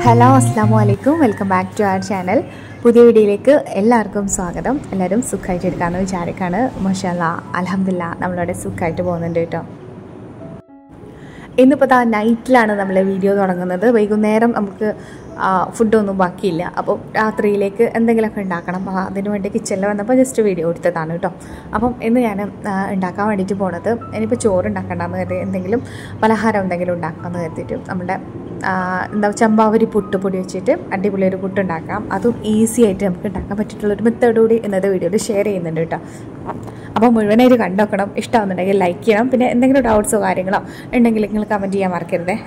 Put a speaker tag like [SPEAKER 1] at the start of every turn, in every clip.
[SPEAKER 1] hello അസ്സാം വലൈക്കും welcome back to our channel പുതിയ വീഡിയോയിലേക്ക് എല്ലാവർക്കും സ്വാഗതം എല്ലാവരും സുഖമായിട്ടിരിക്കാമെന്ന് വിചാരിക്കാണ് മഷാല അലഹമില്ല നമ്മളിവിടെ സുഖമായിട്ട് പോകുന്നുണ്ട് കേട്ടോ ഇന്നിപ്പോൾ ദാ നൈറ്റിലാണ് നമ്മൾ വീഡിയോ തുടങ്ങുന്നത് വൈകുന്നേരം നമുക്ക് ആ, ഫുഡൊന്നും ബാക്കിയില്ല അപ്പം രാത്രിയിലേക്ക് എന്തെങ്കിലുമൊക്കെ ഉണ്ടാക്കണം അപ്പോൾ അതിന് വേണ്ടി കിച്ചണിൽ വന്നപ്പോൾ ജസ്റ്റ് വീഡിയോ എടുത്തതാണ് കേട്ടോ അപ്പം ഇന്ന് ഞാൻ ആ, ഉണ്ടാക്കാൻ വേണ്ടിയിട്ട് പോണത് ഇനിയിപ്പോൾ ചോറ് ഉണ്ടാക്കണ്ടെന്ന് കരുതി എന്തെങ്കിലും പലഹാരം എന്തെങ്കിലും ഉണ്ടാക്കാമെന്ന് കരുതിയിട്ട് നമ്മുടെ ആ, എന്താ ചമ്പാവരി പുട്ട് പൊടി വെച്ചിട്ട് അടിപൊളി ഒരു പുട്ട് ഉണ്ടാക്കാം അതും ഈസി ആയിട്ട് നമുക്ക് ഉണ്ടാക്കാൻ പറ്റിയിട്ടുള്ളൊരു മെത്തേഡ് കൂടി ഇന്നത്തെ വീഡിയോയിൽ ഷെയർ ചെയ്യുന്നുണ്ട് കേട്ടോ അപ്പോൾ മുഴുവനായിട്ട് കണ്ടുനോക്കണം ഇഷ്ടമാകുന്നുണ്ടെങ്കിൽ ലൈക്ക് ചെയ്യണം പിന്നെ എന്തെങ്കിലും ഡൗട്ട്സോ കാര്യങ്ങളോ ഉണ്ടെങ്കിൽ നിങ്ങൾ കമൻറ്റ് ചെയ്യാൻ മറക്കരുതേ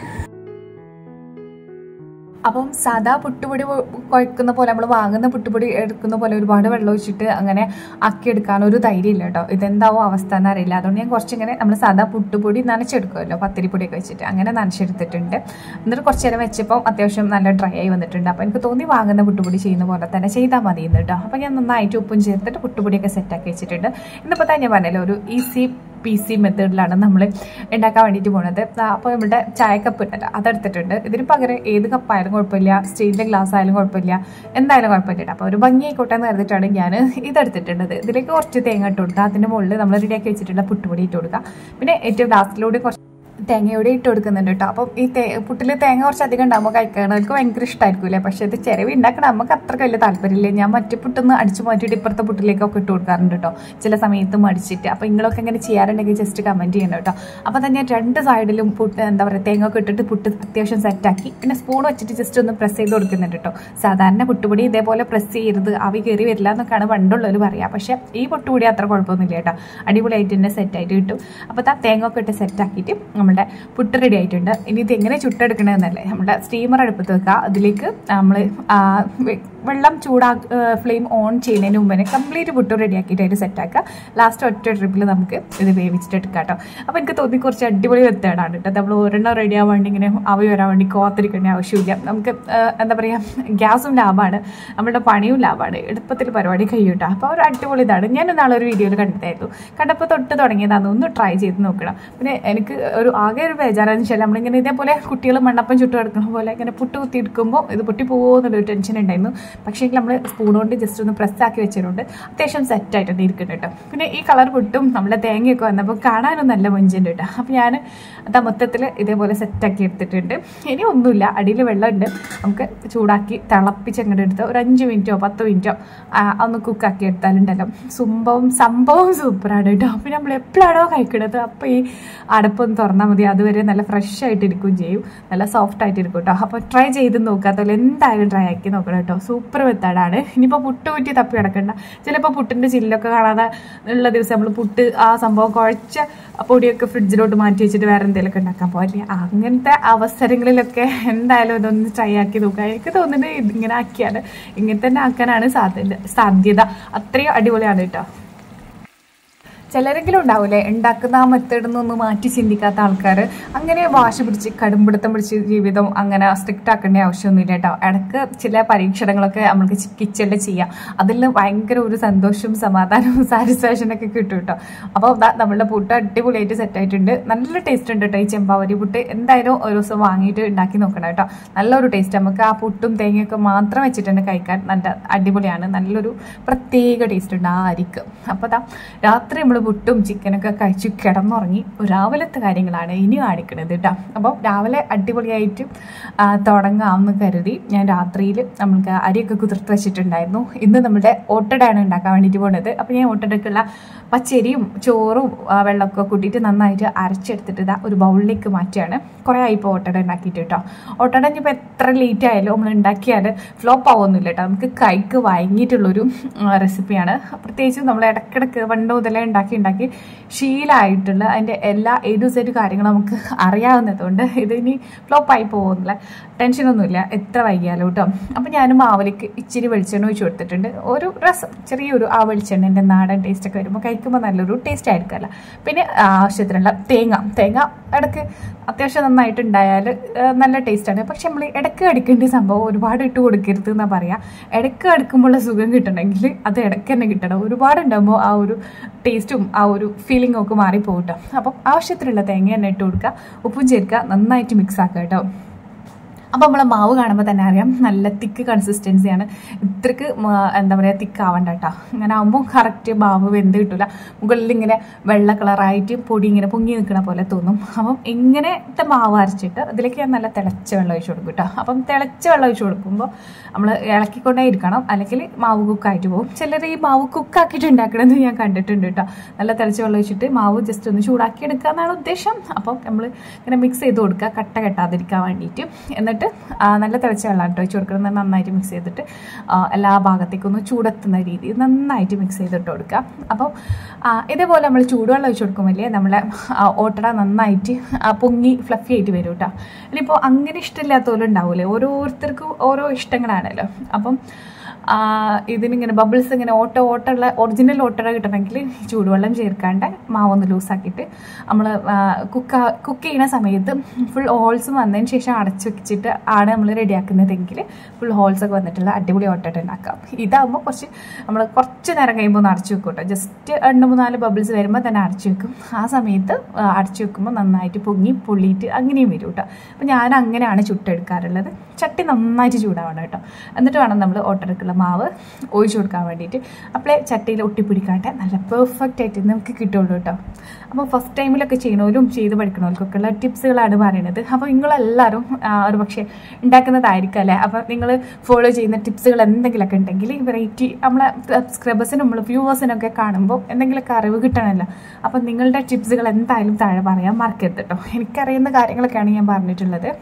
[SPEAKER 1] അപ്പം സാധാ പുട്ടുപൊടി പൊ- കുഴക്കുന്ന പോലെ നമ്മൾ വാങ്ങുന്ന പുട്ടുപൊടി എടുക്കുന്ന പോലെ ഒരുപാട് വെള്ളം ഒഴിച്ചിട്ട് അങ്ങനെ ആക്കിയെടുക്കാൻ ഒരു ധൈര്യം ഇല്ല കേട്ടോ ഇതെന്താവോ അവസ്ഥ എന്നറിയില്ല അതുകൊണ്ട് ഞാൻ കുറച്ചിങ്ങനെ നമ്മൾ സാധാ പുട്ടുപൊടി നനച്ചെടുക്കുമല്ലോ പത്തിരിപ്പൊടിയൊക്കെ വെച്ചിട്ട് അങ്ങനെ നനച്ചെടുത്തിട്ടുണ്ട് എന്നിട്ട് കുറച്ച് നേരം വെച്ചപ്പോൾ അത്യാവശ്യം നല്ല ഡ്രൈ ആയി വന്നിട്ടുണ്ട് അപ്പോൾ എനിക്ക് തോന്നി വാങ്ങുന്ന പുട്ടുപൊടി ചെയ്യുന്ന പോലെ തന്നെ ചെയ്താൽ മതി എന്ന് കേട്ടോ അപ്പോൾ ഞാൻ നന്നായിട്ട് ഉപ്പും ചേർത്തിട്ട് പുട്ടുപൊടിയൊക്കെ സെറ്റാക്കി വെച്ചിട്ടുണ്ട് ഇന്നിപ്പോൾ തന്നെ ഞാൻ പറഞ്ഞല്ലോ ഒരു ഈസി പി സി മെത്തേഡിലാണ് നമ്മൾ ഉണ്ടാക്കാൻ വേണ്ടിയിട്ട് പോണത് അപ്പോൾ ഇവിടെ ചായ കപ്പ് ഉണ്ടല്ലോ അതെടുത്തിട്ടുണ്ട് ഇതിന് പകരം ഏത് കപ്പായാലും കുഴപ്പമില്ല സ്റ്റീലിൻ്റെ ഗ്ലാസ് ആയാലും കുഴപ്പമില്ല എന്തായാലും കുഴപ്പമില്ല അപ്പോൾ ഒരു ഭംഗി ആയിക്കോട്ടെ എന്ന് കരുതിയിട്ടാണ് ഞാൻ ഇതെടുത്തിട്ടുള്ളത് ഇതിലേക്ക് കുറച്ച് തേങ്ങ ഇട്ട് കൊടുക്കുക അതിൻ്റെ മുകളിൽ നമ്മൾ റെഡിയാക്കി വെച്ചിട്ടുള്ള പുട്ടുപൊടി ഇട്ട് കൊടുക്കുക പിന്നെ ഏറ്റവും ലാസ്റ്റിലൂടെ കുറച്ച് തേങ്ങയോടെ ഇട്ട് കൊടുക്കുന്നുണ്ട് കേട്ടോ അപ്പം ഈ തേ പുട്ടിൽ തേങ്ങ കുറച്ച് അധികം ഉണ്ടാകുമ്പോൾ കഴിക്കണവർക്ക് ഭയങ്കര ഇഷ്ടമായിരിക്കില്ലേ പക്ഷേ ഇത് ചിരവി ഉണ്ടാക്കണം നമുക്ക് അത്രയ്ക്ക് വലിയ താല്പര്യമില്ല ഞാൻ മറ്റേ പുട്ടൊന്ന് അടിച്ചു മാറ്റിയിട്ട് ഇപ്പുറത്തെ പുട്ടിലേക്കൊക്കെ ഇട്ട് കൊടുക്കാറുണ്ട് കേട്ടോ ചില സമയത്ത് മടിച്ചിട്ട് അപ്പോൾ നിങ്ങളൊക്കെ ഇങ്ങനെ ചെയ്യാറുണ്ടെങ്കിൽ ജസ്റ്റ് കമൻറ്റ് ചെയ്യണം കേട്ടോ അപ്പോൾ തന്നെ രണ്ട് സൈഡിലും പുട്ട് എന്താ പറയുക തേങ്ങ ഒക്കെ ഇട്ടിട്ട് പുട്ട് അത്യാവശ്യം സെറ്റാക്കി പിന്നെ സ്പൂൺ വെച്ചിട്ട് ജസ്റ്റ് ഒന്ന് പ്രസ് ചെയ്ത് കൊടുക്കുന്നുണ്ട് കേട്ടോ സാധാരണ പുട്ടുപൊടി ഇതേപോലെ പ്രസ് ചെയ്യരുത് ആവി കയറി വരില്ല എന്നൊക്കെയാണ് പണ്ടുള്ളവർ പറയുക പക്ഷേ ഈ പുട്ടുപൊടി അത്ര കുഴപ്പമൊന്നുമില്ല കേട്ടോ അടിപൊളിയായിട്ട് തന്നെ സെറ്റായിട്ട് കിട്ടും അപ്പോൾ ആ തേങ്ങ ഒക്കെ ഇട്ട് സെറ്റാക്കിയിട്ട് നമ്മുടെ പുട്ട് റെഡി ആയിട്ടുണ്ട് ഇനി ഇത് എങ്ങനെ ചുട്ടെടുക്കണമെന്നല്ലേ നമ്മുടെ സ്റ്റീമർ അടുപ്പത്ത് വെക്കുക അതിലേക്ക് നമ്മൾ വെള്ളം ചൂടാ ഫ്ലെയിം ഓൺ ചെയ്യുന്നതിന് മുമ്പ് തന്നെ കംപ്ലീറ്റ് പുട്ട് റെഡി ആക്കിയിട്ട് അതിന് സെറ്റാക്കുക ലാസ്റ്റ് ഒറ്റ ട്രിപ്പിൽ നമുക്ക് ഇത് വേവിച്ചിട്ട് എടുക്കാം കേട്ടോ അപ്പോൾ എനിക്ക് തോന്നി കുറച്ച് അടിപൊളി മെത്തേഡാണ് കേട്ടോ നമ്മൾ ഒരെണ്ണം റെഡി ആവാൻ വേണ്ടി ഇങ്ങനെ അവി വരാൻ വേണ്ടി കോത്തിരിക്കേണ്ട ആവശ്യമില്ല നമുക്ക് ആ, എന്താ പറയുക ഗ്യാസും ലാഭമാണ് നമ്മുടെ പണിയും ലാഭമാണ് എളുപ്പത്തിൽ പരിപാടി കഴിയും കേട്ടോ അപ്പോൾ ഒരു അടിപൊളി ഇതാണ് ഞാൻ നാളെ ഒരു വീഡിയോയിൽ കണ്ടതായിരുന്നു കണ്ടപ്പോൾ തൊട്ട് തുടങ്ങിയതാണ് ഒന്ന് ട്രൈ ചെയ്ത് നോക്കണം പിന്നെ എനിക്ക് ഒരു ആകെ ഒരു ബേജാറാന്ന് വെച്ചാൽ നമ്മളിങ്ങനെ ഇതേപോലെ കുട്ടികൾ മണ്ണപ്പം ചുട്ട് കിടക്കുന്ന പോലെ ഇങ്ങനെ പുട്ട് കുത്തി എടുക്കുമ്പോൾ ഇത് പൊട്ടി പോകുമെന്നുള്ളൊരു ടെൻഷൻ ഉണ്ടായിരുന്നു പക്ഷേ നമ്മൾ സ്പൂൺ കൊണ്ട് ജസ്റ്റ് ഒന്ന് press ആക്കി വെച്ചതുകൊണ്ട് അത്യാവശ്യം സെറ്റായിട്ട് തന്നെ ഇരിക്കുന്നുണ്ട് കേട്ടോ പിന്നെ ഈ കളർ പുട്ടും നമ്മുടെ തേങ്ങയൊക്കെ വന്നപ്പോൾ കാണാനും നല്ല മൊഞ്ചുണ്ട് കേട്ടോ അപ്പോൾ ഞാൻ അതാ മൊത്തത്തിൽ ഇതേപോലെ സെറ്റാക്കി എടുത്തിട്ടുണ്ട് ഇനി ഒന്നുമില്ല അടിയിൽ വെള്ളമുണ്ട് നമുക്ക് ചൂടാക്കി തിളപ്പിച്ച് അങ്ങോട്ട് എടുത്ത് ഒരു അഞ്ച് മിനിറ്റോ പത്ത് മിനിറ്റോ ഒന്ന് കുക്കാക്കി എടുത്താലുണ്ടല്ലോ സംഭവം സംഭവം സൂപ്പറാണ് കേട്ടോ അപ്പോൾ നമ്മൾ എപ്പോഴാണോ കഴിക്കുന്നത് അപ്പോൾ ഈ അടപ്പൊന്ന് തുറന്നാൽ മതി അതുവരെ നല്ല ഫ്രഷ് ആയിട്ട് ഇരിക്കുകയും ചെയ്യും നല്ല സോഫ്റ്റ് ആയിട്ട് ഇരിക്കും കേട്ടോ അപ്പോൾ ട്രൈ ചെയ്ത് നോക്കാത്തപോലെ എന്തായാലും ട്രൈ ആക്കി നോക്കണം കേട്ടോ സൂപ്പർ മെത്തേഡാണ് ഇനിയിപ്പോൾ പുട്ട് കുറ്റി തപ്പി കിടക്കണ്ട ചിലപ്പോൾ പുട്ടിൻ്റെ ചില്ലൊക്കെ കാണാതെ ഉള്ള ദിവസം നമ്മൾ പുട്ട് ആ സംഭവം കുഴച്ച പൊടിയൊക്കെ ഫ്രിഡ്ജിലോട്ട് മാറ്റി വെച്ചിട്ട് വേറെ എന്തെങ്കിലുമൊക്കെ ഉണ്ടാക്കാൻ പോകില്ല അങ്ങനത്തെ അവസരങ്ങളിലൊക്കെ എന്തായാലും ഇതൊന്ന് ട്രൈ ആക്കി നോക്കുക എനിക്ക് തോന്നുന്നത് ഇത് ഇങ്ങനെ ആക്കിയാൽ ഇങ്ങനെ തന്നെ ആക്കാനാണ് സാധ്യത സാധ്യത അത്രയും അടിപൊളിയാണ് കേട്ടോ ചിലരെങ്കിലും ഉണ്ടാവില്ലേ ഉണ്ടാക്കുന്ന ആ മെത്തേഡിൽ നിന്നൊന്നും മാറ്റി ചിന്തിക്കാത്ത ആൾക്കാർ അങ്ങനെ വാശി പിടിച്ച് കടുംപിടുത്തം പിടിച്ച് ജീവിതം അങ്ങനെ സ്ട്രിക്റ്റ് ആക്കേണ്ട ആവശ്യമൊന്നുമില്ല കേട്ടോ ഇടയ്ക്ക് ചില പരീക്ഷണങ്ങളൊക്കെ നമുക്ക് കിച്ചണിൽ ചെയ്യാം അതിൽ ഭയങ്കര ഒരു സന്തോഷവും സമാധാനവും സാറ്റിസ്ഫാക്ഷനൊക്കെ കിട്ടും കേട്ടോ അപ്പോൾ ദാ നമ്മളുടെ പുട്ട് അടിപൊളിയായിട്ട് സെറ്റ് ആയിട്ടുണ്ട് നല്ല ടേസ്റ്റ് ഉണ്ട് കേട്ടോ ഈ ചെമ്പാവരി പുട്ട് എന്തായാലും ഒരു ദിവസം വാങ്ങിയിട്ട് ഉണ്ടാക്കി നോക്കണം കേട്ടോ നല്ലൊരു ടേസ്റ്റ് നമുക്ക് ആ പുട്ടും തേങ്ങയൊക്കെ മാത്രം വെച്ചിട്ട് തന്നെ കഴിക്കാൻ നല്ല അടിപൊളിയാണ് നല്ലൊരു പ്രത്യേക ടേസ്റ്റ് ഉണ്ട് ആ അരിക്ക് അപ്പോൾ ദാ രാത്രി നമ്മൾ പുട്ടും ചിക്കനൊക്കെ കഴിച്ച് കിടന്നുറങ്ങി രാവിലത്തെ കാര്യങ്ങളാണ് ഇനി കാണിക്കണത് കേട്ടോ അപ്പോൾ രാവിലെ അടിപൊളിയായിട്ട് ആ, തുടങ്ങാമെന്ന് കരുതി ഞാൻ രാത്രിയിൽ നമ്മൾക്ക് അരിയൊക്കെ കുതിർത്ത് വെച്ചിട്ടുണ്ടായിരുന്നു ഇന്ന് നമ്മുടെ ഓട്ടടയാണ് ഉണ്ടാക്കാൻ വേണ്ടിയിട്ട് പോകുന്നത് അപ്പോൾ ഞാൻ ഓട്ടടക്കുള്ള പച്ചരിയും ചോറും ആ, വെള്ളമൊക്കെ കൂട്ടിയിട്ട് നന്നായിട്ട് അരച്ചെടുത്തിട്ട് ഇതാ ഒരു ബൗളിലേക്ക് മാറ്റുകയാണ് കുറേ ആയി ഇപ്പോൾ ഓട്ടട ഉണ്ടാക്കിയിട്ട് കേട്ടോ ഓട്ടട ഇനിയിപ്പോൾ എത്ര ലേറ്റ് ആയാലും നമ്മൾ ഉണ്ടാക്കിയാൽ ഫ്ലോപ്പ് ആവുമൊന്നുമില്ല കേട്ടോ നമുക്ക് കൈക്ക് വഴങ്ങിയിട്ടുള്ളൊരു റെസിപ്പിയാണ് പ്രത്യേകിച്ച് നമ്മൾ ഇടയ്ക്കിടയ്ക്ക് പണ്ട് മുതലേ ഉണ്ടാക്കി ഉണ്ടാക്കി ശീലമായിട്ടുള്ള അതിൻ്റെ എല്ലാ എ ടു സെറ്റ് കാര്യങ്ങളും നമുക്ക് അറിയാവുന്നതുകൊണ്ട് ഇത് ഇനി ഫ്ലോപ്പായി പോകുന്നില്ല ടെൻഷനൊന്നുമില്ല എത്ര വൈകിയാലും കേട്ടോ അപ്പോൾ ഞാൻ മാവിലേക്ക് ഇച്ചിരി വെളിച്ചെണ്ണ ഒഴിച്ച് കൊടുത്തിട്ടുണ്ട് ഒരു രസം ചെറിയൊരു ആ വെളിച്ചെണ്ണൻ്റെ നാടൻ ടേസ്റ്റ് ഒക്കെ വരുമ്പോൾ കഴിക്കുമ്പോൾ നല്ലൊരു ടേസ്റ്റ് ആയിരിക്കുമല്ലോ പിന്നെ ആവശ്യത്തിനുള്ള തേങ്ങ തേങ്ങ ഇടയ്ക്ക് അത്യാവശ്യം നന്നായിട്ട് ഉണ്ടായാൽ നല്ല ടേസ്റ്റാണ് പക്ഷെ നമ്മൾ ഇടയ്ക്ക് അടിക്കേണ്ട സംഭവം ഒരുപാട് ഇട്ട് കൊടുക്കരുത് എന്നാണ് പറയുക ഇടയ്ക്ക് അടുക്കുമ്പോഴുള്ള സുഖം കിട്ടണമെങ്കിൽ അത് ഇടയ്ക്ക് തന്നെ കിട്ടണം ഒരുപാട് ഉണ്ടാകുമ്പോൾ ആ ഒരു ടേസ്റ്റും ആ ഒരു ഫീലിംഗും ഒക്കെ മാറിപ്പോകും കേട്ടോ അപ്പം ആവശ്യത്തിനുള്ള തേങ്ങ തന്നെ ഇട്ട് കൊടുക്കുക ഉപ്പും ചേർക്കുക നന്നായിട്ട് മിക്സ് ആക്കുക കേട്ടോ അപ്പോൾ നമ്മളെ മാവ് കാണുമ്പോൾ തന്നെ അറിയാം നല്ല തിക്ക് കൺസിസ്റ്റൻസിയാണ് ഇത്രക്ക് മ- എന്താ പറയുക തിക്ക് ആവണ്ട കേട്ടോ അങ്ങനെ ആകുമ്പോൾ കറക്റ്റ് മാവ് വെന്ത് കിട്ടില്ല മുകളിൽ ഇങ്ങനെ വെള്ള കളറായിട്ട് പൊടി ഇങ്ങനെ പൊങ്ങി നിൽക്കണ പോലെ തോന്നും അപ്പം ഇങ്ങനത്തെ മാവ് അരച്ചിട്ട് അതിലേക്ക് ഞാൻ നല്ല തിളച്ച വെള്ളം ഒഴിച്ച് കൊടുക്കും കേട്ടോ അപ്പം തിളച്ച വെള്ളം ഒഴിച്ച് കൊടുക്കുമ്പോൾ നമ്മൾ ഇളക്കിക്കൊണ്ടേ ഇരിക്കണം അല്ലെങ്കിൽ മാവ് കുക്കായിട്ട് പോകും ചിലർ ഈ മാവ് കുക്കാക്കിയിട്ട് ഉണ്ടാക്കണമെന്ന് ഞാൻ കണ്ടിട്ടുണ്ട് കേട്ടോ നല്ല തിളച്ച വെള്ളം ഒഴിച്ചിട്ട് മാവ് ജസ്റ്റ് ഒന്ന് ചൂടാക്കി എടുക്കുക എന്നാണ് ഉദ്ദേശം അപ്പം നമ്മൾ ഇങ്ങനെ മിക്സ് ചെയ്ത് കൊടുക്കുക കട്ട കെട്ടാതിരിക്കാൻ വേണ്ടിയിട്ട് എന്നിട്ട് ആ, നല്ല തിളച്ച വെള്ളം കേട്ടോ ഒഴിച്ച് കൊടുക്കുന്നത് നന്നായിട്ട് മിക്സ് ചെയ്തിട്ട് ആ, എല്ലാ ഭാഗത്തേക്കും ഒന്ന് ചൂടെത്തുന്ന രീതിയിൽ നന്നായിട്ട് മിക്സ് ചെയ്തിട്ട് കൊടുക്കുക അപ്പം ആ, ഇതേപോലെ നമ്മൾ ചൂടുവെള്ളം ഒഴിച്ച് കൊടുക്കുമ്പോൾ നമ്മളെ ആ, ഓട്ടട നന്നായിട്ട് ആ, പൊങ്ങി ഫ്ലഫി ആയിട്ട് വരും കേട്ടോ ഇനിയിപ്പോൾ അങ്ങനെ ഇഷ്ടമില്ലാത്തവരും ഉണ്ടാവില്ലേ ഓരോരുത്തർക്കും ഓരോ ഇഷ്ടങ്ങളാണല്ലോ അപ്പം ആ, ഇതിനിങ്ങനെ ബബിൾസ് ഇങ്ങനെ ഓട്ട ഓട്ടമുള്ള ഒറിജിനൽ ഓട്ടട കിട്ടണമെങ്കിൽ ചൂടുവെള്ളം ചേർക്കാണ്ട് മാവൊന്ന് ലൂസാക്കിയിട്ട് നമ്മൾ കുക്ക കുക്ക് ചെയ്യുന്ന സമയത്ത് ഫുൾ ഹോൾസും വന്നതിന് ശേഷം അടച്ചു വെച്ചിട്ട് ആണ് നമ്മൾ റെഡിയാക്കുന്നതെങ്കിൽ ഫുൾ ഹോൾസ് ഒക്കെ വന്നിട്ടുള്ള അടിപൊളി ഓട്ടട ഉണ്ടാക്കാം ഇതാകുമ്പോൾ കുറച്ച് നമ്മൾ കുറച്ച് നേരം കഴിയുമ്പോൾ ഒന്ന് അടച്ചു വെക്കും കേട്ടോ ജസ്റ്റ് രണ്ട് മൂന്നാല് ബബിൾസ് വരുമ്പോൾ തന്നെ അടച്ചു വെക്കും ആ സമയത്ത് ആ, അടച്ചു വെക്കുമ്പോൾ നന്നായിട്ട് പൊങ്ങി പൊള്ളിയിട്ട് അങ്ങനെയും വരും കേട്ടോ അപ്പം ഞാൻ അങ്ങനെയാണ് ചുട്ടെടുക്കാറുള്ളത് ചട്ടി നന്നായിട്ട് ചൂടാവണം കേട്ടോ എന്നിട്ട് വേണം നമ്മൾ ഓട്ടടക്കുള്ള മാവ് ഒഴിച്ചു കൊടുക്കാൻ വേണ്ടിയിട്ട് അപ്പോഴേ ചട്ടിയിൽ ഒട്ടിപ്പിടിക്കാണ്ട് നല്ല പെർഫെക്റ്റ് ആയിട്ട് നമുക്ക് കിട്ടുള്ളൂ കേട്ടോ അപ്പോൾ ഫസ്റ്റ് ടൈമിലൊക്കെ ചെയ്യണവരും ചെയ്ത് പഠിക്കണവർക്കൊക്കെ ഉള്ള ടിപ്സുകളാണ് പറയുന്നത് അപ്പോൾ നിങ്ങളെല്ലാവരും ആ, ഒരു പക്ഷേ ഉണ്ടാക്കുന്നതായിരിക്കും അല്ലേ അപ്പോൾ നിങ്ങൾ ഫോളോ ചെയ്യുന്ന ടിപ്സുകൾ എന്തെങ്കിലുമൊക്കെ ഉണ്ടെങ്കിൽ വെറൈറ്റി നമ്മളെ സബ്സ്ക്രൈബേഴ്സിനും നമ്മൾ വ്യൂവേഴ്സിനൊക്കെ കാണുമ്പോൾ എന്തെങ്കിലുമൊക്കെ അറിവ് കിട്ടണമല്ലോ അപ്പം നിങ്ങളുടെ ടിപ്സുകൾ എന്തായാലും താഴെ പറയാൻ മറക്കരുത് കേട്ടോ എനിക്കറിയുന്ന കാര്യങ്ങളൊക്കെയാണ് ഞാൻ പറഞ്ഞിട്ടുള്ളത്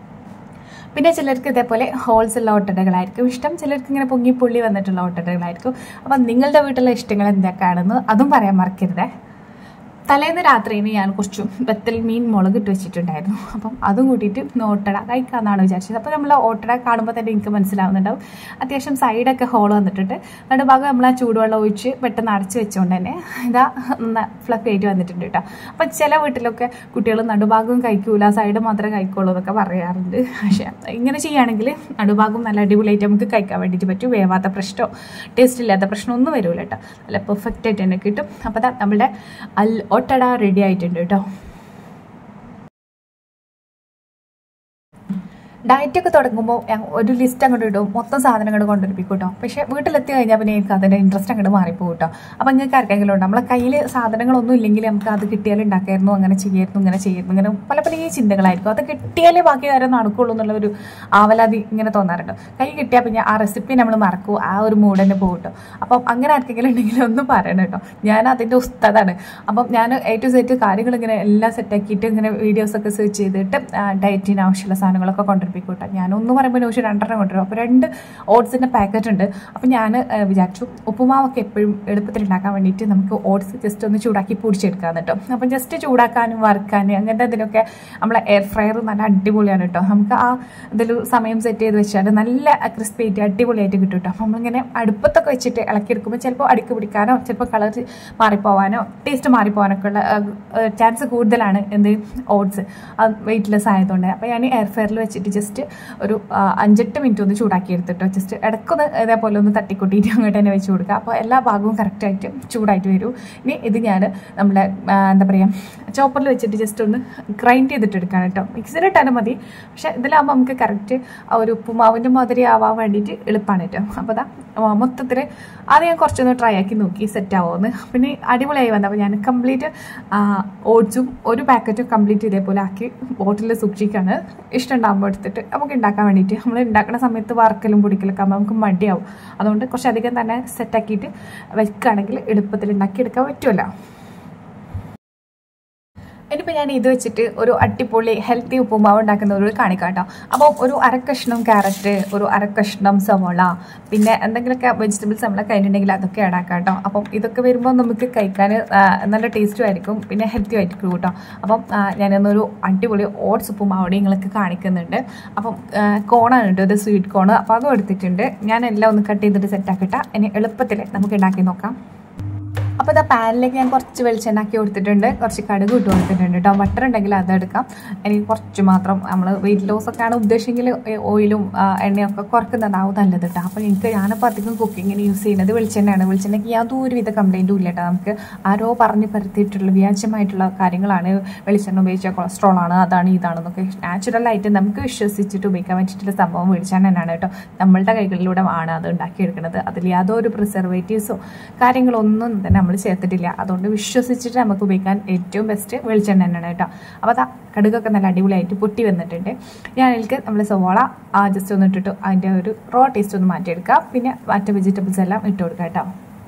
[SPEAKER 1] പിന്നെ ചിലർക്ക് ഇതേപോലെ ഹോൾസ് ഉള്ള ഓട്ടടകളായിരിക്കും ഇഷ്ടം ചിലർക്ക് ഇങ്ങനെ പൊങ്ങി പുള്ളി വന്നിട്ടുള്ള ഓട്ടടകളായിരിക്കും അപ്പം നിങ്ങളുടെ വീട്ടിലെ ഇഷ്ടങ്ങൾ എന്തൊക്കെയാണെന്ന് അതും പറയാൻ മറക്കരുതേ തലേന്ന് രാത്രിയിൽ ഞാൻ കുറച്ച് വെത്തൽ മീൻ മുളക് ഇട്ട് വെച്ചിട്ടുണ്ടായിരുന്നു അപ്പം അതും കൂട്ടിയിട്ട് ഓട്ടട കഴിക്കാമെന്നാണ് വിചാരിച്ചത് അപ്പോൾ നമ്മൾ ഓട്ടട കാണുമ്പോൾ തന്നെ എനിക്ക് മനസ്സിലാവുന്നുണ്ടാവും അത്യാവശ്യം സൈഡൊക്കെ ഹോൾ വന്നിട്ടുണ്ട് നടുഭാഗം നമ്മൾ ആ ചൂടുവെള്ളം ഒഴിച്ച് പെട്ടെന്ന് അടച്ച് വെച്ചുകൊണ്ട് തന്നെ ഇതാ ഫ്ലഫ് ആയിട്ട് വന്നിട്ടുണ്ട് കേട്ടോ അപ്പം ചില വീട്ടിലൊക്കെ കുട്ടികൾ നടുഭാഗവും കഴിക്കൂല സൈഡ് മാത്രമേ കഴിക്കുള്ളൂ എന്നൊക്കെ പറയാറുണ്ട് പക്ഷേ ഇങ്ങനെ ചെയ്യുകയാണെങ്കിൽ നടുഭാഗം നല്ല അടിപൊളിയായിട്ട് നമുക്ക് കഴിക്കാൻ വേണ്ടിയിട്ട് പറ്റും വേവാത്ത പ്രശ്നമോ ടേസ്റ്റ് ഇല്ലാത്ത പ്രശ്നം ഒന്നും വരില്ല കേട്ടോ നല്ല പെർഫെക്റ്റ് ആയിട്ട് തന്നെ കിട്ടും അപ്പോൾ ദാ നമ്മുടെ അൽ ഒട്ടട റെഡി ആയിട്ടുണ്ട് കേട്ടോ ഡയറ്റ് ഒക്കെ തുടങ്ങുമ്പോൾ ഞാൻ ഒരു ലിസ്റ്റ് അങ്ങോട്ട് ഇടും മൊത്തം സാധനങ്ങൾ കൊണ്ടുവരിപ്പിക്കും കേട്ടോ പക്ഷേ വീട്ടിലെത്തി കഴിഞ്ഞാൽ പിന്നെ എനിക്ക് അതിൻ്റെ ഇൻട്രസ്റ്റ് അങ്ങോട്ട് മാറിപ്പോകും കേട്ടോ അപ്പം നിങ്ങൾക്ക് ആർക്കെങ്കിലും ഉണ്ട് നമ്മളെ കയ്യിൽ സാധനങ്ങളൊന്നും ഇല്ലെങ്കിൽ നമുക്ക് അത് കിട്ടിയാൽ ഉണ്ടാക്കായിരുന്നു അങ്ങനെ ചെയ്യായിരുന്നു ഇങ്ങനെ ചെയ്യായിരുന്നു ഇങ്ങനെ പല പല ചിന്തകളായിരിക്കും അത് കിട്ടിയാലേ ബാക്കി കാര്യം നടക്കുള്ളൂ എന്നുള്ള ഒരു ആവലാതി ഇങ്ങനെ തോന്നാറുണ്ട് കൈ കിട്ടിയാൽ പിന്നെ ആ റെസിപ്പി നമ്മൾ മറക്കും ആ ഒരു മൂഡ് തന്നെ പോകും കേട്ടോ അപ്പം അങ്ങനെ ആർക്കെങ്കിലും ഉണ്ടെങ്കിൽ ഒന്ന് പറയണം കേട്ടോ ഞാൻ അതിൻ്റെ ഉസ്താദാണ് അപ്പം ഞാൻ എ ടു സെറ്റ് കാര്യങ്ങൾ ഇങ്ങനെ എല്ലാം സെറ്റാക്കിയിട്ട് ഇങ്ങനെ വീഡിയോസൊക്കെ സെർച്ച് ചെയ്തിട്ട് ഡയറ്റിന് ആവശ്യമുള്ള സാധനങ്ങളൊക്കെ കൊണ്ടുവരും കേട്ടോ ഞാനൊന്ന് പറയുമ്പോൾ നോഷൻ രണ്ടെണ്ണം കൊണ്ടുവരും അപ്പോൾ രണ്ട് ഓട്സിൻ്റെ പാക്കറ്റ് ഉണ്ട് അപ്പോൾ ഞാൻ വിചാരിച്ചു ഉപ്പുമാവൊക്കെ എപ്പോഴും എളുപ്പത്തിൽ ഉണ്ടാക്കാൻ വേണ്ടിയിട്ട് നമുക്ക് ഓട്സ് ജസ്റ്റ് ഒന്ന് ചൂടാക്കി പൊടിച്ചെടുക്കാൻ കേട്ടോ അപ്പം ജസ്റ്റ് ചൂടാക്കാനും വറുക്കാനും അങ്ങനത്തെ ഇതിനൊക്കെ നമ്മളെ എയർ ഫ്രയർ നല്ല അടിപൊളിയാണ് കേട്ടോ നമുക്ക് ആ ഇതിൽ സമയം സെറ്റ് ചെയ്ത് വെച്ചാൽ നല്ല ക്രിസ്പി ആയിട്ട് അടിപൊളിയായിട്ട് കിട്ടും കേട്ടോ അപ്പം നമ്മളിങ്ങനെ അടുപ്പത്തൊക്കെ വെച്ചിട്ട് ഇളക്കിയെടുക്കുമ്പോൾ ചിലപ്പോൾ അടിക്ക് പിടിക്കാനോ ചിലപ്പോൾ കളർ മാറിപ്പോവാനോ ടേസ്റ്റ് മാറിപ്പോവാനൊക്കെ ഉള്ള ചാൻസ് കൂടുതലാണ് എന്ത് ഓട്സ് വെയിറ്റ്ലെസ് ആയതുകൊണ്ട് അപ്പോൾ ഞാൻ എയർ ഫ്രയറിൽ വെച്ചിട്ട് ജസ്റ്റ് ഒരു ആ, അഞ്ചെട്ട് മിനിറ്റ് ഒന്ന് ചൂടാക്കി എടുത്തിട്ടോ ജസ്റ്റ് ഇടയ്ക്കൊന്ന് ഇതേപോലെ ഒന്ന് തട്ടിക്കൊട്ടിയിട്ട് അങ്ങോട്ട് തന്നെ വെച്ച് കൊടുക്കുക അപ്പോൾ എല്ലാ ഭാഗവും കറക്റ്റായിട്ട് ചൂടായിട്ട് വരും ഇനി ഇത് ഞാൻ നമ്മുടെ ആ, എന്താ പറയുക ചോപ്പറിൽ വെച്ചിട്ട് ജസ്റ്റ് ഒന്ന് ഗ്രൈൻഡ് ചെയ്തിട്ട് എടുക്കാൻ കേട്ടോ മിക്സിയിലിട്ടാലും മതി പക്ഷേ ഇതിലാകുമ്പോൾ നമുക്ക് കറക്റ്റ് ആ ഒരു ഉപ്പുമാവിൻ്റെ മാതിരി ആവാൻ വേണ്ടിയിട്ട് എളുപ്പമാണ് കേട്ടോ അപ്പോൾ അതാ മൊത്തത്തിൽ അത് ഞാൻ കുറച്ചൊന്ന് ട്രൈ ആക്കി നോക്കി സെറ്റ് ആവുമെന്ന് പിന്നെ അടിപൊളിയായി വന്നപ്പോൾ ഞാൻ കംപ്ലീറ്റ് ഓട്സും ഒരു പാക്കറ്റും കംപ്ലീറ്റ് ഇതേപോലെ ആക്കി ബോട്ടിൽ സൂക്ഷിക്കാണ് ഇഷ്ടം ഉണ്ടാകുമ്പോൾ എടുത്തിട്ട് നമുക്ക് ഉണ്ടാക്കാൻ വേണ്ടിയിട്ട് നമ്മൾ ഉണ്ടാക്കുന്ന സമയത്ത് വറക്കലും പൊടിക്കലൊക്കെ ആകുമ്പോൾ നമുക്ക് മടിയാവും അതുകൊണ്ട് കുറച്ചധികം തന്നെ സെറ്റാക്കിയിട്ട് വെക്കുകയാണെങ്കിൽ എളുപ്പത്തിൽ ഉണ്ടാക്കിയെടുക്കാൻ പറ്റുമല്ലോ ഇനിയിപ്പോൾ ഞാൻ ഇത് വെച്ചിട്ട് ഒരു അടിപൊളി ഹെൽത്തി ഉപ്പുമാവ് ഉണ്ടാക്കുന്ന ഒരു കാണിക്കാം കേട്ടോ അപ്പോൾ ഒരു അരക്കഷ്ണം ക്യാരറ്റ് ഒരു അരക്കഷ്ണം സവോള പിന്നെ എന്തെങ്കിലുമൊക്കെ വെജിറ്റബിൾസ് നമ്മളെ കയ്യിലുണ്ടെങ്കിൽ അതൊക്കെ ഇടാക്കാം കേട്ടോ അപ്പം ഇതൊക്കെ വരുമ്പോൾ നമുക്ക് കഴിക്കാൻ ആ, നല്ല ടേസ്റ്റും ആയിരിക്കും പിന്നെ ഹെൽത്തി ആയിരിക്കും കേട്ടോ അപ്പം ആ, ഞാനിന്നൊരു അടിപൊളി ഓട്സ് ഉപ്പുമാവോടെ നിങ്ങൾക്ക് കാണിക്കുന്നുണ്ട് അപ്പം ആ, കോണാണ് കേട്ടോ ഇത് സ്വീറ്റ് കോണ് അപ്പോൾ അതും എടുത്തിട്ടുണ്ട് ഞാൻ എല്ലാം ഒന്ന് കട്ട് ചെയ്തിട്ട് സെറ്റാക്കിട്ടാൽ ഇനി എളുപ്പത്തിൽ നമുക്ക് ഉണ്ടാക്കി നോക്കാം അപ്പോൾ ഇതാ പാനിലേക്ക് ഞാൻ കുറച്ച് വെളിച്ചെണ്ണ ആക്കി കൊടുത്തിട്ടുണ്ട് കുറച്ച് കടുക് ഇട്ട് കൊടുത്തിട്ടുണ്ട് കേട്ടോ ബട്ടർ ഉണ്ടെങ്കിൽ അതെടുക്കാം എനിക്ക് കുറച്ച് മാത്രം നമ്മൾ വെയിറ്റ് ലോസ് ഒക്കെ ആണ് ഉദ്ദേശമെങ്കിൽ ഓയിലും ആ, എണ്ണയൊക്കെ കുറക്കുന്നതാവും നല്ലത് കേട്ടോ അപ്പോൾ എനിക്ക് ഞാനിപ്പോൾ അധികം കുക്കിങ്ങിന് യൂസ് ചെയ്യുന്നത് വെളിച്ചെണ്ണയാണ് വെളിച്ചെണ്ണയ്ക്ക് യാതൊരു വിധ കംപ്ലൈൻറ്റും ഇല്ല കേട്ടോ നമുക്ക് ആരോ പറഞ്ഞ് പരത്തിയിട്ടുള്ള വ്യാജമായിട്ടുള്ള കാര്യങ്ങളാണ് വെളിച്ചെണ്ണ ഉപയോഗിച്ച കൊളസ്ട്രോൾ ആണ് അതാണ് ഇതാണെന്നൊക്കെ നാച്ചുറലായിട്ട് നമുക്ക് വിശ്വസിച്ചിട്ട് ഉപയോഗിക്കാൻ പറ്റിയിട്ടുള്ള സംഭവം വെളിച്ചെണ്ണ തന്നെയാണ് കേട്ടോ നമ്മളുടെ കൈകളിലൂടെ ആണ് അത് ഉണ്ടാക്കിയെടുക്കുന്നത് അതിൽ യാതൊരു പ്രിസർവേറ്റീവ്സോ കാര്യങ്ങളൊന്നും തന്നെ നമ്മൾ ചേർത്തിട്ടില്ല അതുകൊണ്ട് വിശ്വസിച്ചിട്ട് നമുക്ക് ഉപയോഗിക്കാൻ ഏറ്റവും ബെസ്റ്റ് വെളിച്ചെണ്ണ തന്നെയാണ് കേട്ടോ അപ്പോൾ അതാ കടുകൊക്കെ നല്ല അടിപൊളിയായിട്ട് പൊട്ടി വന്നിട്ടുണ്ട് ഞാൻ അതിലേക്ക് നമ്മൾ സവോള ജസ്റ്റ് ഒന്ന് ഇട്ടിട്ട് അതിൻ്റെ ഒരു റോ ടേസ്റ്റ് ഒന്ന് മാറ്റിയെടുക്കാം പിന്നെ മറ്റ് വെജിറ്റബിൾസ് എല്ലാം ഇട്ട് കൊടുക്കാം കേട്ടോ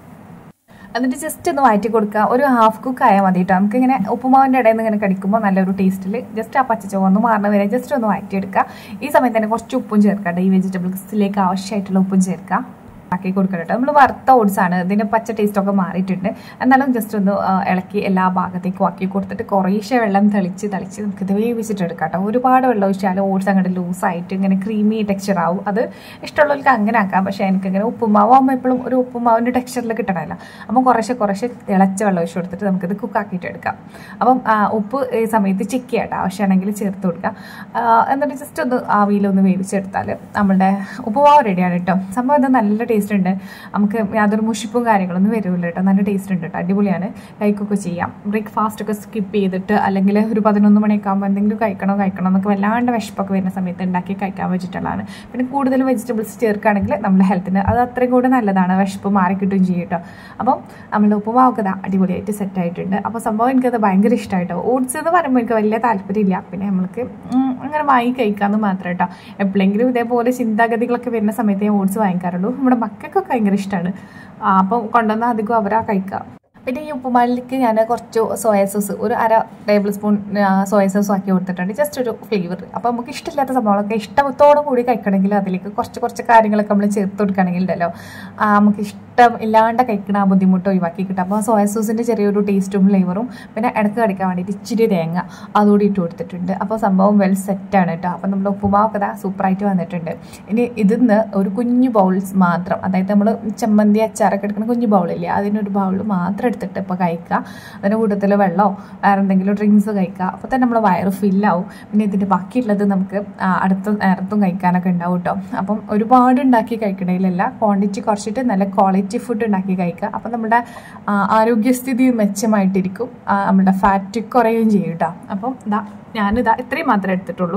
[SPEAKER 1] എന്നിട്ട് ജസ്റ്റ് ഒന്ന് വഴറ്റി കൊടുക്കുക ഒരു ഹാഫ് കുക്ക് ആയാൽ മതി കേട്ടോ നമുക്ക് ഇങ്ങനെ ഉപ്പുമാവിൻ്റെ ഇടയിൽ നിന്ന് ഇങ്ങനെ കടിക്കുമ്പോൾ നല്ലൊരു ടേസ്റ്റിൽ ജസ്റ്റ് ആ പച്ച ചുവന്ന് മാറുന്ന വരെ ജസ്റ്റ് ഒന്ന് വഴറ്റിയെടുക്കുക ഈ സമയത്ത് തന്നെ കുറച്ച് ഉപ്പും ചേർക്കാം കേട്ടോ ഈ വെജിറ്റബിൾസിലേക്ക് ആവശ്യമായിട്ടുള്ള ഉപ്പും ചേർക്കാം ആക്കി കൊടുക്കണം കേട്ടോ നമ്മൾ വറുത്ത ഓട്സ് ആണ് ഇതിൻ്റെ പച്ച ടേസ്റ്റ് ഒക്കെ മാറിയിട്ടുണ്ട് എന്നാലും ജസ്റ്റ് ഒന്ന് ആ, ഇളക്കി എല്ലാ ഭാഗത്തേക്കും ആക്കി കൊടുത്തിട്ട് കുറേശ്ശെ വെള്ളം തെളിച്ച് തെളിച്ച് നമുക്കിത് വേവിച്ചിട്ട് എടുക്കാം കേട്ടോ ഒരുപാട് വെള്ളം ഒഴിച്ചാൽ ഓട്സ് അങ്ങോട്ട് ലൂസായിട്ട് ഇങ്ങനെ ക്രീമി ടെക്സ്ചർ ആവും അത് ഇഷ്ടമുള്ളവർക്ക് അങ്ങനെ ആക്കാം പക്ഷേ എനിക്കിങ്ങനെ ഉപ്പുമാവാകുമ്പോൾ എപ്പോഴും ഒരു ഉപ്പുമാവിൻ്റെ ടെക്സ്ചറിൽ കിട്ടണമല്ലോ അപ്പം കുറേശ്ശെ കുറേശ്ശെ തിളച്ച വെള്ളം ഒഴിച്ച് കൊടുത്തിട്ട് നമുക്കിത് കുക്കാക്കിയിട്ട് എടുക്കാം അപ്പം ആ, ഉപ്പ് ഈ സമയത്ത് ചെക്ക് ചെയ്യാം കേട്ടോ ആവശ്യമാണെങ്കിൽ ചേർത്ത് കൊടുക്കാം ആ, എന്നിട്ട് ജസ്റ്റ് ഒന്ന് ആവിയിലൊന്ന് വേവിച്ചെടുത്താൽ നമ്മളുടെ ഉപ്പുമാവ് റെഡിയാണ് കേട്ടോ സംഭവം ഇത് നല്ല ടേസ്റ്റ് ഉണ്ട് നമുക്ക് യാതൊരു മുഷിപ്പും കാര്യങ്ങളൊന്നും വരില്ല കേട്ടോ നല്ല ടേസ്റ്റ് ഉണ്ട് കേട്ടോ അടിപൊളിയാണ് കഴിക്കൊക്കെ ചെയ്യാം ബ്രേക്ക്ഫാസ്റ്റ് ഒക്കെ സ്കിപ്പ് ചെയ്തിട്ട് അല്ലെങ്കിൽ ഒരു പതിനൊന്ന് മണിയൊക്കെ ആകുമ്പോൾ എന്തെങ്കിലും കഴിക്കണോ കഴിക്കണോ എന്നൊക്കെ വല്ലാണ്ട് വിശപ്പൊക്കെ വരുന്ന സമയത്ത് ഉണ്ടാക്കി കഴിക്കാൻ പറ്റിയിട്ടുള്ളതാണ് പിന്നെ കൂടുതൽ വെജിറ്റബിൾസ് ചേർക്കുകയാണെങ്കിൽ നമ്മുടെ ഹെൽത്തിന് അത് അത്രയും കൂടെ നല്ലതാണ് വിശപ്പ് മാറി കിട്ടുകയും ചെയ്യും കേട്ടോ അപ്പം നമ്മുടെ ഉപ്പുമാവൊക്കെ ദാ അടിപൊളിയായിട്ട് സെറ്റ് ആയിട്ടുണ്ട് അപ്പോൾ സംഭവം എനിക്കത് ഭയങ്കര ഇഷ്ടമായിട്ടോ ഓട്സ് എന്ന് പറയുമ്പോൾ എനിക്ക് വലിയ താല്പര്യമില്ല പിന്നെ നമ്മൾക്ക് ഉം, അങ്ങനെ വാങ്ങി കഴിക്കാമെന്ന് മാത്രം കേട്ടോ എപ്പോഴെങ്കിലും ഇതേപോലെ ചിന്താഗതികളൊക്കെ വരുന്ന സമയത്ത് ഞാൻ ഓട്സ് വാങ്ങിക്കാറുള്ളൂ നമ്മുടെ മക്കൾക്കൊക്കെ ഭയങ്കര ഇഷ്ടമാണ് അപ്പം കൊണ്ടുവന്നാൽ അധികം അവരാ കഴിക്കുക പിന്നെ ഈ ഉപ്പുമാലിലേക്ക് ഞാൻ കുറച്ച് സോയ സോസ് ഒരു അര ടേബിൾ സ്പൂൺ സോയ സോസ് ആക്കി കൊടുത്തിട്ടുണ്ട് ജസ്റ്റ് ഒരു ഫ്ലേവർ അപ്പോൾ നമുക്ക് ഇഷ്ടമില്ലാത്ത സംഭവങ്ങളൊക്കെ ഇഷ്ടത്തോടു കൂടി കഴിക്കണമെങ്കിൽ അതിലേക്ക് കുറച്ച് കുറച്ച് കാര്യങ്ങളൊക്കെ നമ്മൾ ചേർത്ത് കൊടുക്കുകയാണെങ്കിൽ ഉണ്ടല്ലോ ആ, നമുക്ക് ഇഷ്ടം ഇല്ലാണ്ട് കഴിക്കണ ആ ബുദ്ധിമുട്ട് ഒഴിവാക്കി കിട്ടും അപ്പോൾ സോയ സോസിൻ്റെ ചെറിയൊരു ടേസ്റ്റും ഫ്ലേവറും പിന്നെ ഇടക്ക് കടിക്കാൻ വേണ്ടിയിട്ട് ഇച്ചിരി തേങ്ങ അതുകൂടി ഇട്ട് കൊടുത്തിട്ടുണ്ട് അപ്പോൾ സംഭവം വെൽ സെറ്റാണ് കേട്ടോ അപ്പോൾ നമ്മുടെ ഉപ്പുമാവൊക്കെ ഇതാ സൂപ്പറായിട്ട് വന്നിട്ടുണ്ട് ഇനി ഇതിന്ന് ഒരു കുഞ്ഞു ബൗൾസ് മാത്രം അതായത് നമ്മൾ ചമ്മന്തി അച്ചാറൊക്കെ എടുക്കുന്ന കുഞ്ഞു ബൗളില്ലേ അതിനൊരു ബൗൾ മാത്രം എടുത്തിട്ട് ഇപ്പോൾ കഴിക്കുക അതിൻ്റെ കൂട്ടത്തിൽ വെള്ളമോ വേറെ എന്തെങ്കിലും ഡ്രിങ്ക്സ് കഴിക്കുക അപ്പോൾ തന്നെ നമ്മൾ വയറ് ഫില്ലാവും പിന്നെ ഇതിൻ്റെ ബാക്കിയുള്ളത് നമുക്ക് ആ, അടുത്ത നേരത്തും കഴിക്കാനൊക്കെ ഉണ്ടാവും കേട്ടോ അപ്പം ഒരുപാട് ഉണ്ടാക്കി കഴിക്കണേലല്ല ക്വാണ്ടിറ്റി കുറച്ചിട്ട് നല്ല ക്വാളിറ്റി ഫുഡ് ഉണ്ടാക്കി കഴിക്കുക അപ്പം നമ്മുടെ ആ, ആരോഗ്യസ്ഥിതി മെച്ചമായിട്ടിരിക്കും ആ, നമ്മുടെ ഫാറ്റ് കുറയുകയും ചെയ്യും കേട്ടോ അപ്പം ഇതാ ഞാനിതാ ഇത്രയും മാത്രമേ എടുത്തിട്ടുള്ളൂ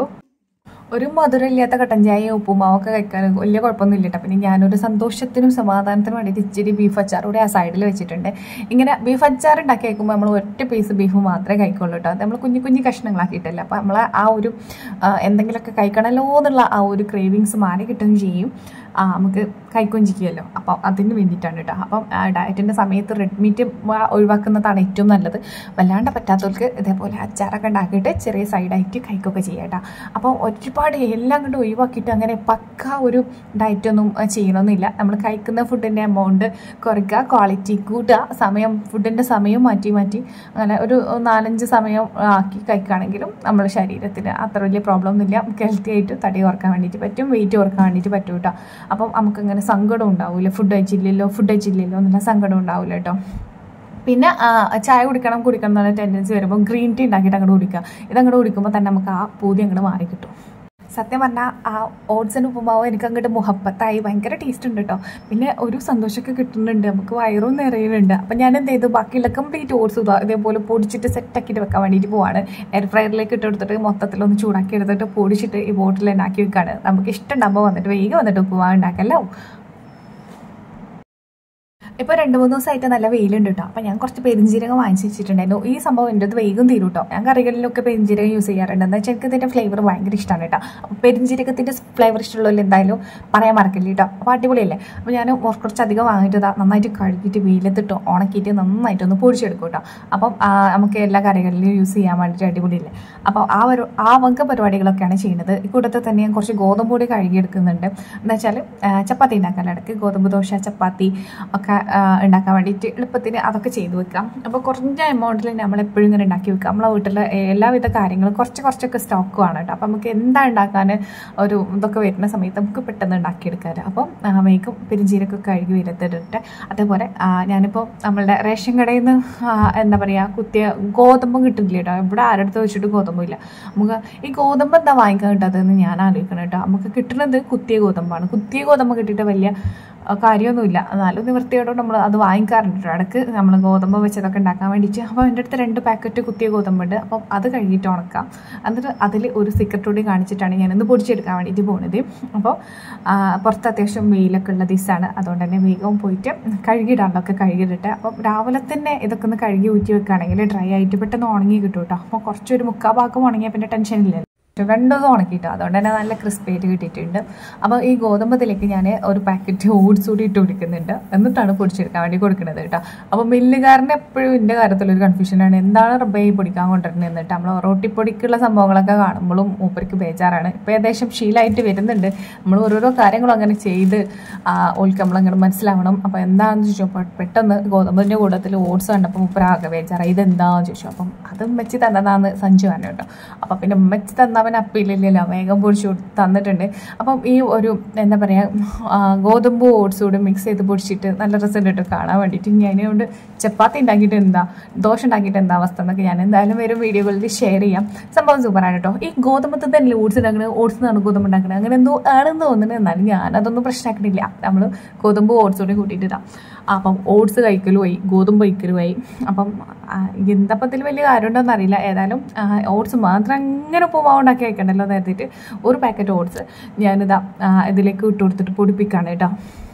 [SPEAKER 1] ഒരു മധുരമില്ലാത്ത കട്ടൻ ചായ ഉപ്പുമാവൊക്കെ കഴിക്കാൻ വലിയ കുഴപ്പമൊന്നും ഇല്ല കേട്ടോ പിന്നെ ഞാനൊരു സന്തോഷത്തിനും സമാധാനത്തിനും വേണ്ടിയിട്ട് ഇച്ചിരി ബീഫ് അച്ചാർ കൂടെ ആ സൈഡിൽ വെച്ചിട്ടുണ്ട് ഇങ്ങനെ ബീഫ് അച്ചാർ ഉണ്ടാക്കി കഴിക്കുമ്പോൾ നമ്മൾ ഒറ്റ പീസ് ബീഫ് മാത്രമേ കഴിക്കുള്ളൂ കേട്ടോ അത് നമ്മൾ കുഞ്ഞു കുഞ്ഞു കഷ്ണങ്ങളാക്കിയിട്ടല്ല അപ്പോൾ നമ്മൾ ആ ഒരു ആ, എന്തെങ്കിലുമൊക്കെ കഴിക്കണമല്ലോ എന്നുള്ള ആ ഒരു ക്രേവിങ്സ് മാറി കിട്ടുകയും ചെയ്യും ആ, നമുക്ക് കഴിക്കുകയും ചെയ്യുമല്ലോ അപ്പം അതിന് വേണ്ടിയിട്ടാണ് കേട്ടോ അപ്പം ഡയറ്റിൻ്റെ സമയത്ത് റെഡ് മീറ്റ് ഒഴിവാക്കുന്നതാണ് ഏറ്റവും നല്ലത് വല്ലാണ്ട് പറ്റാത്തവർക്ക് ഇതേപോലെ അച്ചാറൊക്കെ ഉണ്ടാക്കിയിട്ട് ചെറിയ സൈഡായിട്ട് കഴിക്കുകയൊക്കെ ചെയ്യാം കേട്ടോ അപ്പോൾ ഒരുപാട് എല്ലാം കൊണ്ട് ഒഴിവാക്കിയിട്ട് അങ്ങനെ പക്ക ഒരു ഡയറ്റൊന്നും ചെയ്യണമെന്നില്ല നമ്മൾ കഴിക്കുന്ന ഫുഡിൻ്റെ എമൗണ്ട് കുറയ്ക്കുക ക്വാളിറ്റി കൂട്ടുക സമയം ഫുഡിൻ്റെ സമയം മാറ്റി മാറ്റി അങ്ങനെ ഒരു നാലഞ്ച് സമയം ആക്കി കഴിക്കുകയാണെങ്കിലും നമ്മുടെ ശരീരത്തിന് അത്ര വലിയ പ്രോബ്ലം ഒന്നുമില്ല നമുക്ക് ഹെൽത്തി ആയിട്ട് തടി കുറക്കാൻ വേണ്ടിയിട്ട് പറ്റും വെയിറ്റ് കുറക്കാൻ വേണ്ടിയിട്ട് പറ്റും കേട്ടോ അപ്പം നമുക്കങ്ങനെ സങ്കടം ഉണ്ടാവില്ല ഫുഡ് കഴിച്ചില്ലല്ലോ ഫുഡ് കഴിച്ചില്ലല്ലോ എന്നുള്ള സങ്കടം ഉണ്ടാവില്ല കേട്ടോ പിന്നെ ആ, ചായ കുടിക്കണം കുടിക്കണം എന്നുള്ള ടെൻഡൻസി വരുമ്പോൾ ഗ്രീൻ ടീ ഉണ്ടാക്കിയിട്ട് അങ്ങോട്ട് കുടിക്കുക ഇതങ്ങോട്ട് കുടിക്കുമ്പോൾ തന്നെ നമുക്ക് ആ പൂതി അങ്ങോട്ട് മാറി കിട്ടും സത്യം പറഞ്ഞാൽ ആ ഓട്സിന് ഉപ്പുമാവ് എനിക്ക് അങ്ങോട്ട് മുഹപ്പത്തായി ഭയങ്കര ടേസ്റ്റ് ഉണ്ട് കേട്ടോ പിന്നെ ഒരു സന്തോഷമൊക്കെ കിട്ടുന്നുണ്ട് നമുക്ക് വയറും നിറയുന്നുണ്ട് അപ്പം ഞാൻ എന്ത് ചെയ്തു ബാക്കിയുള്ള കംപ്ലീറ്റ് ഓട്സ് ഇതാ ഇതേപോലെ പൊടിച്ചിട്ട് സെറ്റാക്കിയിട്ട് വെക്കാൻ വേണ്ടിയിട്ട് പോവാണ് എയർ ഫ്രയറിലേക്ക് ഇട്ട് കൊടുത്തിട്ട് മൊത്തത്തിലൊന്ന് ചൂടാക്കി എടുത്തിട്ട് പൊടിച്ചിട്ട് ഈ ബോട്ടിൽ തന്നെ ആക്കി വെക്കുകയാണ് നമുക്ക് ഇഷ്ടമുണ്ടാകുമ്പോൾ വന്നിട്ട് വേഗം വന്നിട്ട് ഉപ്പുമാവ് ഉണ്ടാക്കല്ലോ ഇപ്പോൾ രണ്ട് മൂന്ന് ദിവസമായിട്ട് നല്ല വെയിലുണ്ട് കേട്ടോ അപ്പോൾ ഞാൻ കുറച്ച് പെരിഞ്ചീരകം വാങ്ങിച്ച് വെച്ചിട്ടുണ്ടായിരുന്നു ഈ സംഭവം എൻ്റെ അടുത്ത് വേഗം തീരും കേട്ടോ ഞാൻ കറികളിലൊക്കെ പെരിഞ്ചീരകം യൂസ് ചെയ്യാറുണ്ട് എന്താ വെച്ചാൽ എനിക്ക് ഇതിൻ്റെ ഫ്ലേവർ ഭയങ്കര ഇഷ്ടമാണ് കേട്ടോ അപ്പോൾ പെരിഞ്ചീരകത്തിൻ്റെ ഫ്ലേവർ ഇഷ്ടമുള്ളവർ എന്തായാലും പറയാൻ മറക്കില്ല കേട്ടോ അപ്പോൾ അടിപൊളിയല്ലേ അപ്പോൾ ഞാൻ കുറച്ച് അധികം വാങ്ങിയിട്ട് ഇതാ നന്നായിട്ട് കഴുകിയിട്ട് വെയിലത്തിട്ട് ഉണക്കിയിട്ട് നന്നായിട്ടൊന്ന് പൊടിച്ചെടുക്കും കേട്ടോ അപ്പം ആ, നമുക്ക് എല്ലാ കറികളിലും യൂസ് ചെയ്യാൻ വേണ്ടിയിട്ട് അടിപൊളിയില്ലേ അപ്പോൾ ആ ഒരു ആ വക പരിപാടികളൊക്കെയാണ് ചെയ്യുന്നത് ഈ കൂട്ടത്തിൽ തന്നെ ഞാൻ കുറച്ച് ഗോതമ്പ് പൊടി കഴുകിയെടുക്കുന്നുണ്ട് എന്താ വെച്ചാൽ ചപ്പാത്തി ഉണ്ടാക്കാൻ ഇടയ്ക്ക് ഗോതമ്പ് ദോശ ചപ്പാത്തി ഒക്കെ ആ, ഉണ്ടാക്കാൻ വേണ്ടിയിട്ട് എളുപ്പത്തിന് അതൊക്കെ ചെയ്ത് വെക്കാം അപ്പോൾ കുറഞ്ഞ എമൗണ്ടിൽ നമ്മൾ എപ്പോഴും ഇങ്ങനെ ഉണ്ടാക്കി വെക്കാം നമ്മളെ വീട്ടിലെ എല്ലാവിധ കാര്യങ്ങളും കുറച്ച് കുറച്ചൊക്കെ സ്റ്റോക്ക് വേണം കേട്ടോ അപ്പോൾ നമുക്ക് എന്താ ഉണ്ടാക്കാൻ ഒരു ഇതൊക്കെ വരുന്ന സമയത്ത് നമുക്ക് പെട്ടെന്ന് ഉണ്ടാക്കിയെടുക്കാം അപ്പം ആ, വേഗം പെരിഞ്ചീരൊക്കെ കഴുകി വെയിലത്തിട്ടിട്ട് അതേപോലെ ആ, ഞാനിപ്പോൾ നമ്മളുടെ റേഷൻ കടയിൽ നിന്ന് എന്താ പറയുക കുത്തിയ ഗോതമ്പും കിട്ടില്ല കേട്ടോ ഇവിടെ ആരടുത്ത് വെച്ചിട്ട് ഗോതമ്പില്ല നമുക്ക് ഈ ഗോതമ്പ് എന്താ വാങ്ങിക്കാൻ കിട്ടാത്തതെന്ന് ഞാൻ ആലോചിക്കണം കേട്ടോ നമുക്ക് കിട്ടുന്നത് കുത്തിയ ഗോതമ്പാണ് കുത്തിയ ഗോതമ്പ് കിട്ടിയിട്ട് വലിയ ആ, കാര്യമൊന്നുമില്ല എന്നാലും നിവൃത്തിയോടെ നമ്മൾ അത് വാങ്ങിക്കാറുണ്ട് കേട്ടോ ഇടയ്ക്ക് നമ്മൾ ഗോതമ്പ് വെച്ചതൊക്കെ ഉണ്ടാക്കാൻ വേണ്ടിയിട്ട് അപ്പോൾ എൻ്റെ അടുത്ത് രണ്ട് പാക്കറ്റ് കുത്തിയ ഗോതമ്പുണ്ട് അപ്പം അത് കഴുകിയിട്ട് ഉണക്കാം എന്നിട്ട് അതിൽ ഒരു സീക്രട്ട് കൂടി കാണിച്ചിട്ടാണ് ഞാനിന്ന് പൊടിച്ചെടുക്കാൻ വേണ്ടിയിട്ട് പോകുന്നത് അപ്പോൾ ആ, പുറത്ത് അത്യാവശ്യം വെയിലൊക്കെ ഉള്ള ദിവസമാണ് അതുകൊണ്ട് തന്നെ വേഗം പോയിട്ട് കഴുകിയിടാനൊക്കെ കഴുകിയിട്ടിട്ട് അപ്പം രാവിലെ തന്നെ ഇതൊക്കെ ഒന്ന് കഴുകി ഊറ്റി വെക്കുകയാണെങ്കിൽ ഡ്രൈ ആയിട്ട് പെട്ടെന്ന് ഉണങ്ങി കിട്ടും കേട്ടോ അപ്പോൾ കുറച്ചൊരു മുക്കാൽ ഭാഗം ഉണങ്ങിയാൽ പിന്നെ ടെൻഷൻ ഇല്ലല്ലോ രണ്ടൊന്നും ഉണക്കിയിട്ടോ അതുകൊണ്ട് തന്നെ നല്ല ക്രിസ്പി ആയിട്ട് കിട്ടിയിട്ടുണ്ട് അപ്പോൾ ഈ ഗോതമ്പത്തിലേക്ക് ഞാൻ ഒരു പാക്കറ്റ് ഓട്സ് കൂടി ഇട്ട് കൊടുക്കുന്നുണ്ട് എന്നിട്ടാണ് പൊടിച്ചെടുക്കാൻ വേണ്ടി കൊടുക്കുന്നത് കേട്ടോ അപ്പോൾ മില്ലുകാരന് എപ്പോഴും എൻ്റെ കാര്യത്തിലൊരു കൺഫ്യൂഷനാണ് എന്താണ് റബ്ബേ ഈ പൊടിക്കാൻ കൊണ്ടുവരുന്നത് എന്നിട്ട് നമ്മൾ റൊട്ടിപ്പൊടിക്കുള്ള സംഭവങ്ങളൊക്കെ കാണുമ്പോഴും മൂപ്പർക്ക് ബേജാറാണ് ഇപ്പോൾ ഏകദേശം ശീലമായിട്ട് വരുന്നുണ്ട് നമ്മൾ ഓരോരോ കാര്യങ്ങളും അങ്ങനെ ചെയ്ത് ഓൾക്ക് നമ്മളങ്ങനെ മനസ്സിലാവണം അപ്പോൾ എന്താണെന്ന് ചോദിച്ചപ്പോൾ പെട്ടെന്ന് ഗോതമ്പിൻ്റെ കൂട്ടത്തിൽ ഓട്സ് കണ്ടപ്പോൾ മൂപ്പരാകെ ബേജാറായി ഇതെന്താണെന്ന് ചോദിച്ചു അപ്പം അത് ഉമ്മച്ചി തന്നതാന്ന് സഞ്ജു പറഞ്ഞു കേട്ടോ അപ്പം പിന്നെ ഉമ്മച്ചി തന്നവൻ അപ്പില്ലല്ലോ വേഗം പൊടിച്ച് കൊടു- തന്നിട്ടുണ്ട് അപ്പം ഈ ഒരു എന്താ പറയുക ഗോതമ്പ് ഓട്സ് കൂടി മിക്സ് ചെയ്ത് പൊടിച്ചിട്ട് നല്ല റിസൾട്ട് ഇട്ട് കാണാൻ വേണ്ടിയിട്ട് ഞാൻ അതുകൊണ്ട് ചപ്പാത്തി ഉണ്ടാക്കിയിട്ട് എന്താ ദോശ ഉണ്ടാക്കിയിട്ട് എന്താ അവസ്ഥ എന്നൊക്കെ ഞാൻ എന്തായാലും വരും വീഡിയോകളിൽ ഷെയർ ചെയ്യാം സംഭവം സൂപ്പറാണ് കേട്ടോ ഈ ഗോതമ്പത്തിൽ തന്നെ ഓട്സ് ഉണ്ടാക്കുന്നത് ഓട്സ് നിന്നാണ് ഗോതമ്പ് ഉണ്ടാക്കുന്നത് അങ്ങനെ എന്തോ ആണെന്ന് തോന്നുന്നത് എന്നാലും ഞാനതൊന്നും പ്രശ്നമാക്കണില്ല നമ്മൾ ഗോതമ്പ് ഓട്സ് കൂടി കൂട്ടിയിട്ട് ഇടാം അപ്പം ഓട്സ് കഴിക്കലുമായി ഗോതമ്പ് കഴിക്കലുമായി അപ്പം ആ, എന്തപ്പത്തിൽ വലിയ കാര്യമുണ്ടോയെന്ന് അറിയില്ല ഏതായാലും ഓട്സ് മാത്രം അങ്ങനെ പൂവാണ്ടാക്കി കഴിക്കണ്ടല്ലോ എന്ന് കരുതിയിട്ട് ഒരു പാക്കറ്റ് ഓട്സ് ഞാനിതാ ആ, ഇതിലേക്ക് ഇട്ട് കൊടുത്തിട്ട് പൊടിപ്പിക്കുകയാണ് കേട്ടോ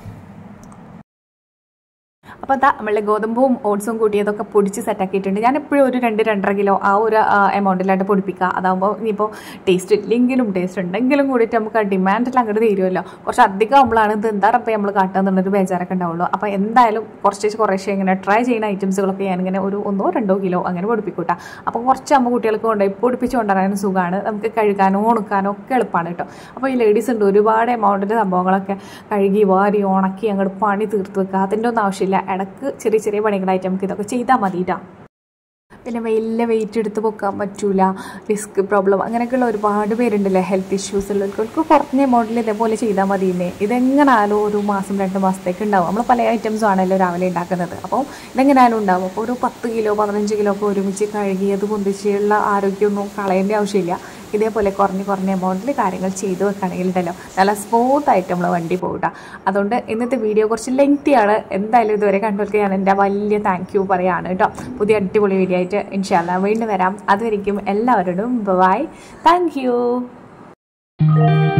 [SPEAKER 1] അപ്പോൾ അതാ നമ്മളുടെ ഗോതമ്പും ഓട്സും കൂട്ടിയതൊക്കെ പൊടിച്ച് സെറ്റാക്കിയിട്ടുണ്ട് ഞാൻ എപ്പോഴും ഒരു രണ്ട് രണ്ടര കിലോ ആ ഒരു എമൗണ്ടിലായിട്ട് പൊടിപ്പിക്കുക അതാകുമ്പോൾ ഇനിയിപ്പോൾ ടേസ്റ്റ് ഇല്ലെങ്കിലും ടേസ്റ്റ് ഉണ്ടെങ്കിലും കൂടിയിട്ട് നമുക്ക് ആ ഡിമാൻഡിൽ അങ്ങോട്ട് തീരുമല്ലോ കുറച്ച് അധികം ആകുമ്പോഴാണ് ഇത് എന്താ റബ്ബേ നമ്മൾ കാട്ടുക എന്നുള്ളൊരു ബേജാറൊക്കെ ഉണ്ടാവുള്ളൂ അപ്പോൾ എന്തായാലും കുറച്ച് കുറേശ്ശെ ഇങ്ങനെ ട്രൈ ചെയ്യുന്ന ഐറ്റംസുകളൊക്കെ ഞാനിങ്ങനെ ഒരു ഒന്നോ രണ്ടോ കിലോ അങ്ങനെ പൊടിപ്പിക്കൂട്ടാ അപ്പോൾ കുറച്ച് അമ്മ കുട്ടികൾക്ക് കൊണ്ടുപോയി പൊടിപ്പിച്ച് കൊണ്ടുവരാനും സുഖമാണ് നമുക്ക് കഴുകാനോ ഉണക്കാനോ ഒക്കെ എളുപ്പമാണ് കേട്ടോ അപ്പോൾ ഈ ലേഡീസ് ഉണ്ട് ഒരുപാട് എമൗണ്ടിൻ്റെ സംഭവങ്ങളൊക്കെ കഴുകി വാരി ഉണക്കി അങ്ങോട്ട് പണി തീർത്ത് വെക്കുക അതിൻ്റെ ഒന്നും ആവശ്യമില്ല ഇടക്ക് ചെറിയ ചെറിയ പണികളായിട്ട് നമുക്ക് ഇതൊക്കെ ചെയ്താൽ മതി കേട്ടോ പിന്നെ വലിയ വെയിറ്റ് എടുത്ത് പൊക്കാൻ പറ്റൂല റിസ്ക് പ്രോബ്ലം അങ്ങനെയൊക്കെയുള്ള ഒരുപാട് പേരുണ്ടല്ലേ ഹെൽത്ത് ഇഷ്യൂസ് ഉള്ളവർക്ക് കുറഞ്ഞ എമൗണ്ടിൽ ഇതേപോലെ ചെയ്താൽ മതിയെന്നേ ഇതെങ്ങനായാലും ഒരു മാസം രണ്ട് മാസത്തേക്ക് ഉണ്ടാവും നമ്മൾ പല ഐറ്റംസും ആണല്ലോ രാവിലെ ഉണ്ടാക്കുന്നത് അപ്പോൾ ഇതെങ്ങനെയാലും ഉണ്ടാവും അപ്പോൾ ഒരു പത്ത് കിലോ പതിനഞ്ച് കിലോ ഒക്കെ ഒരുമിച്ച് കഴുകിയത് പൊന്തിച്ചുള്ള ആരോഗ്യമൊന്നും കളയേണ്ട ആവശ്യമില്ല ഇതേപോലെ കുറഞ്ഞ് കുറഞ്ഞ എമൗണ്ടിൽ കാര്യങ്ങൾ ചെയ്തു വെക്കുകയാണെങ്കിൽ ഉണ്ടല്ലോ നല്ല സ്മൂത്ത് ആയിട്ട് നമ്മൾ വണ്ടി പോകട്ടോ അതുകൊണ്ട് ഇന്നത്തെ വീഡിയോ കുറച്ച് ലെങ്തി ആണ് എന്തായാലും ഇതുവരെ കണ്ടവർക്ക് ഞാൻ എൻ്റെ വലിയ താങ്ക് യു പറയാണ് കേട്ടോ പുതിയ അടിപൊളി വീഡിയോ ആയിട്ട് ഇൻഷാല്ല വീണ്ടും വരാം അതുവരെയും എല്ലാവരോടും ബൈ താങ്ക് യു